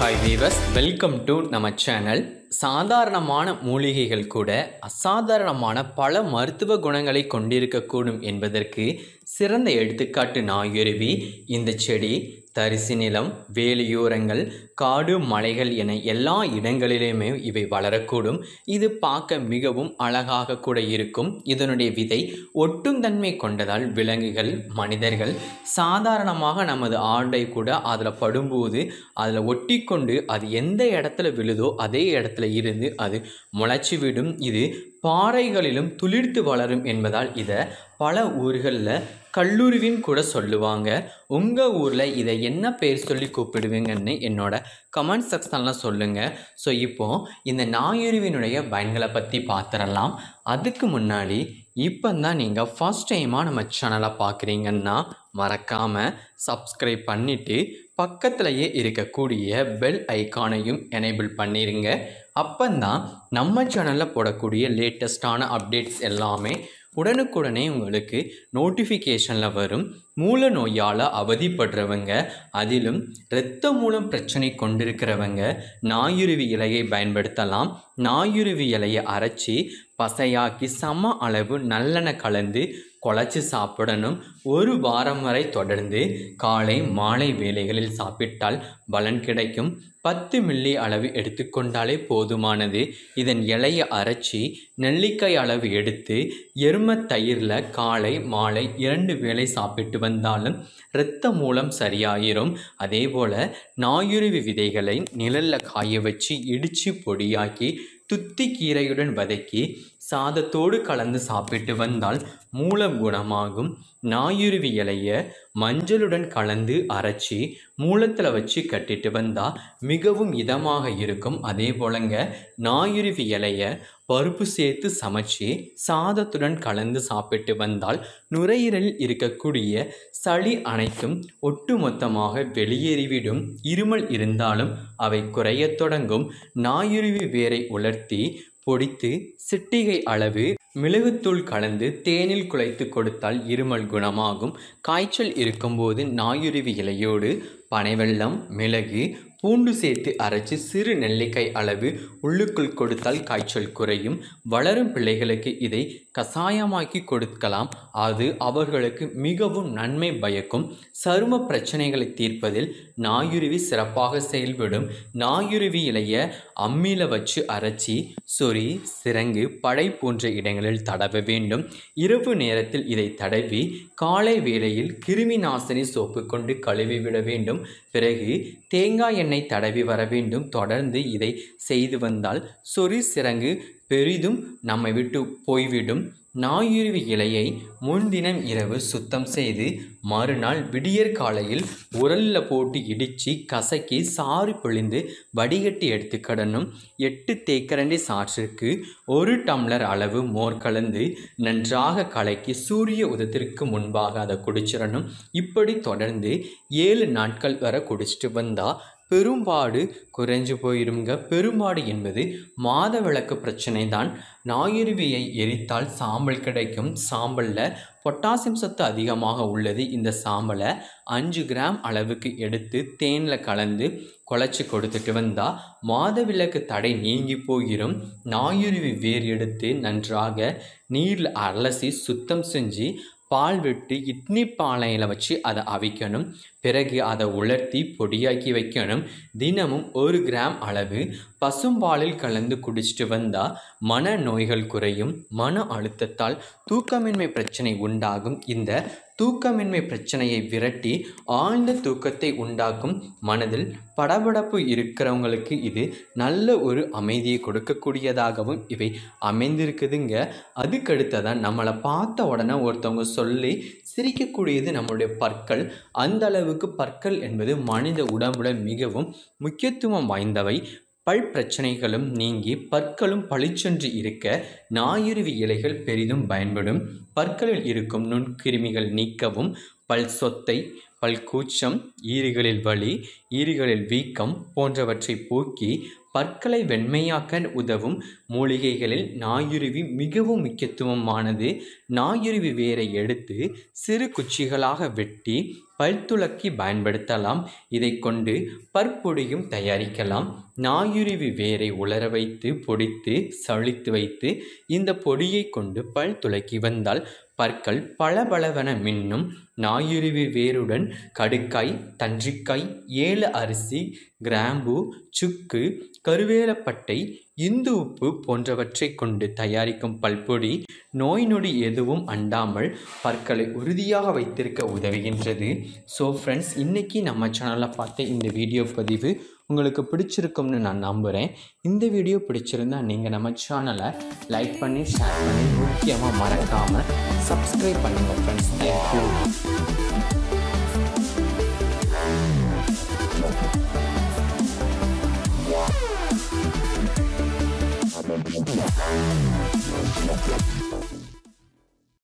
Hi viewers welcome to நம்ம channel சாதாரணமான மூலிகைகள் கூட அசாதாரணமான பல மருத்துவ குணங்களை கொண்டிருக்கக்கூடும் என்பதற்கு சிறந்த எடுத்துக்காட்டு நாயுருவி இந்த செடி தரிசு நிலம் வேலியோரங்கள் காடு மலைகள் என எல்லா இடங்களிலுமே இவை வளரக்கூடும் இது பார்க்க மிகவும் அழகாக கூட இருக்கும் இதனுடைய விதை ஒட்டும் தன்மை கொண்டதால் விலங்குகள் மனிதர்கள் சாதாரணமாக நமது ஆடை கூட அதில் படும்போது அதில் ஒட்டிக்கொண்டு அது எந்த இடத்துல விழுதோ அதே இடத்துல இருந்து அது முளைச்சி விடும் இது பாறைகளிலும் துளிர்த்து வளரும் என்பதால் இதை பல ஊர்களில் கல்லூரிவின்னு கூட சொல்லுவாங்க உங்கள் ஊரில் இதை என்ன பேர் சொல்லி கூப்பிடுவீங்கன்னு என்னோட கமெண்ட் செக்ஷனில் சொல்லுங்கள் ஸோ இப்போது இந்த நாயுருவினுடைய பயன்களை பற்றி பார்த்துடலாம் அதுக்கு முன்னாடி இப்போ தான் நீங்கள் ஃபஸ்ட் டைமாக நம்ம சேனலை பார்க்குறீங்கன்னா மறக்காமல் சப்ஸ்கிரைப் பண்ணிவிட்டு பக்கத்துலேயே இருக்கக்கூடிய பெல் ஐக்கானையும் எனேபிள் பண்ணிடுங்க அப்போந்தான் நம்ம சேனலில் போடக்கூடிய லேட்டஸ்டான அப்டேட்ஸ் எல்லாமே உடனுக்குடனே உங்களுக்கு நோட்டிஃபிகேஷனில் வரும் மூல நோயால் அவதிப்படுறவங்க அதிலும் இரத்த மூலம் பிரச்சனை கொண்டிருக்கிறவங்க நாயுருவி இலையை பயன்படுத்தலாம் நாயுருவி இலையை அரைச்சி பசையாக்கி சம அளவு நல்லெண்ணெய் கலந்து குழச்சி சாப்பிடணும் ஒரு வாரம் வரை தொடர்ந்து காலை மாலை வேளைகளில் சாப்பிட்டால் பலன் கிடைக்கும் பத்து மில்லி அளவு எடுத்துக்கொண்டாலே போதுமானது இதன் இலையை அரைச்சி நெல்லிக்காய் அளவு எடுத்து எரும தயிரில் காலை மாலை இரண்டு வேளை சாப்பிட்டு வந்தாலும் இரத்த மூலம் சரியாயிரும் அதே போல் நாயுருவி விதைகளை நிழலில் காய வச்சு இடித்து பொடியாக்கி துத்தி கீரையுடன் வதக்கி சாதத்தோடு கலந்து சாப்பிட்டு வந்தால் மூலம் குணமாகும் நாயுருவி இலைய மஞ்சளுடன் கலந்து அரைச்சி மூலத்தில் வச்சு கட்டிட்டு வந்தால் மிகவும் இதமாக இருக்கும் அதே போலங்க நாயுருவி இலைய பருப்பு சேர்த்து சமைச்சு சாதத்துடன் கலந்து சாப்பிட்டு வந்தால் நுரையீரலில் இருக்கக்கூடிய சளி அனைத்தும் ஒட்டுமொத்தமாக வெளியேறிவிடும் இருமல் இருந்தாலும் அவை குறையத் தொடங்கும் நாயுருவி வேரை உலர்த்தி பொடித்து சிட்டிகை அளவு மிளகுத்தூள் கலந்து தேனில் குழைத்து கொடுத்தால் இருமல் குணமாகும் காய்ச்சல் இருக்கும்போது நாயுருவி இலையோடு பனைவெல்லம் மிளகு பூண்டு சேர்த்து அரைச்சி சிறு நெல்லிக்காய் அளவு உள்ளுக்குள் கொடுத்தால் காய்ச்சல் குறையும் வளரும் பிள்ளைகளுக்கு இதை கசாயமாக்கி கொடுக்கலாம் அது அவர்களுக்கு மிகவும் நன்மை பயக்கும் சரும பிரச்சனைகளை தீர்ப்பதில் நாயுருவி சிறப்பாக செயல்படும் நாயுருவி இலைய அம்மியில் வச்சு அரைச்சி சொறி சிரங்கு படை போன்ற இடங்களில் தடவ வேண்டும் இரவு நேரத்தில் இதை தடவி காலை வேளையில் கிருமி நாசினி சோப்பு கொண்டு கழுவி விட வேண்டும் பிறகு தேங்காய் எண்ணெய் தடவி வர வேண்டும் தொடர்ந்து இதை செய்து வந்தால் சொறி சிரங்கு பெரிதும் நம்மை விட்டு போய்விடும் நாயுருவி இலையை முன்தினம் இரவு சுத்தம் செய்து மறுநாள் விடியற் காலையில் உரலில் போட்டு இடித்து கசக்கி சாறு பிழிந்து வடிகட்டி எடுத்துக்கிடணும் எட்டு தேக்கரண்டி சாற்றிற்கு ஒரு டம்ளர் அளவு மோர் கலந்து நன்றாக கலக்கி சூரிய உதத்திற்கு முன்பாக அதை குடிச்சிடணும் இப்படி தொடர்ந்து ஏழு நாட்கள் வரை குடிச்சிட்டு வந்தால் பெரும்பாடு குறைஞ்சு போயிருங்க பெரும்பாடு என்பது மாத விளக்கு பிரச்சனை தான் நாயுருவியை எரித்தால் சாம்பல் கிடைக்கும் சாம்பலில் பொட்டாசியம் சத்து அதிகமாக உள்ளது இந்த சாம்பலை அஞ்சு கிராம் அளவுக்கு எடுத்து தேனில் கலந்து குழச்சி கொடுத்துட்டு வந்தால் மாதவிலக்கு தடை நீங்கி போயிடும் நாயுருவி வேர் எடுத்து நன்றாக நீரில் அலசி சுத்தம் செஞ்சு பால் விட்டு இட்னி பானையில் வச்சு அதை அவிக்கணும் பிறகு அதை உலர்த்தி பொடியாக்கி வைக்கணும் தினமும் ஒரு கிராம் அளவு பசும்பாலில் கலந்து குடிச்சிட்டு வந்தால் மன நோய்கள் குறையும் மன அழுத்தத்தால் தூக்கமின்மை பிரச்சனை உண்டாகும் இந்த தூக்கமின்மை பிரச்சனையை விரட்டி ஆழ்ந்த தூக்கத்தை உண்டாக்கும் மனதில் படபடப்பு இருக்கிறவங்களுக்கு இது நல்ல ஒரு அமைதியை கொடுக்கக்கூடியதாகவும் இவை அமைந்திருக்குதுங்க அதுக்கடுத்ததான் நம்மளை பார்த்த உடனே ஒருத்தவங்க சொல்லி சிரிக்கக்கூடியது நம்மளுடைய பற்கள் அந்த அளவுக்கு பற்கள் என்பது மனித உடம்புல மிகவும் முக்கியத்துவம் வாய்ந்தவை பல் பிரச்சனைகளும் நீங்கி பற்களும் பளிச்சென்று இருக்க ஞாயிறுவி இலைகள் பெரிதும் பயன்படும் பற்களில் இருக்கும் நுண்கிருமிகள் நீக்கவும் பல் சொத்தை பல் கூச்சம் ஈறுகளில் வலி ஈறுகளில் வீக்கம் போன்றவற்றை போக்கி பற்களை வெண்மையாக்க உதவும் மூலிகைகளில் நாயுருவி மிகவும் முக்கியத்துவமானது நாயுருவி வேரை எடுத்து சிறு குச்சிகளாக வெட்டி பல் துலக்கி பயன்படுத்தலாம் இதை கொண்டு பற்பொடியும் தயாரிக்கலாம் நாயுருவி வேரை உலர வைத்து பொடித்து சளித்து வைத்து இந்த பொடியை கொண்டு பல் துலக்கி வந்தால் பற்கள் பளபளவென மின்னும் நாயுருவி வேருடன் கடுக்காய் தன்றிக்காய் ஏல அரிசி கிராம்பு சுக்கு கருவேலப்பட்டை இந்து உப்பு போன்றவற்றை கொண்டு தயாரிக்கும் பல்பொடி நோய் நொடி எதுவும் அண்டாமல் பற்களை உறுதியாக வைத்திருக்க உதவுகின்றது ஸோ ஃப்ரெண்ட்ஸ் இன்றைக்கி நம்ம சேனலில் பார்த்த இந்த வீடியோ பதிவு உங்களுக்கு பிடிச்சிருக்கும்னு நான் நம்புகிறேன் இந்த வீடியோ பிடிச்சிருந்தா நீங்கள் நம்ம சேனலை லைக் பண்ணி ஷேர் பண்ணி முக்கியமாக மறக்காமல் சப்ஸ்கிரைப் பண்ணுங்கள் ஃப்ரெண்ட்ஸ் தேங்க்யூ Thank you.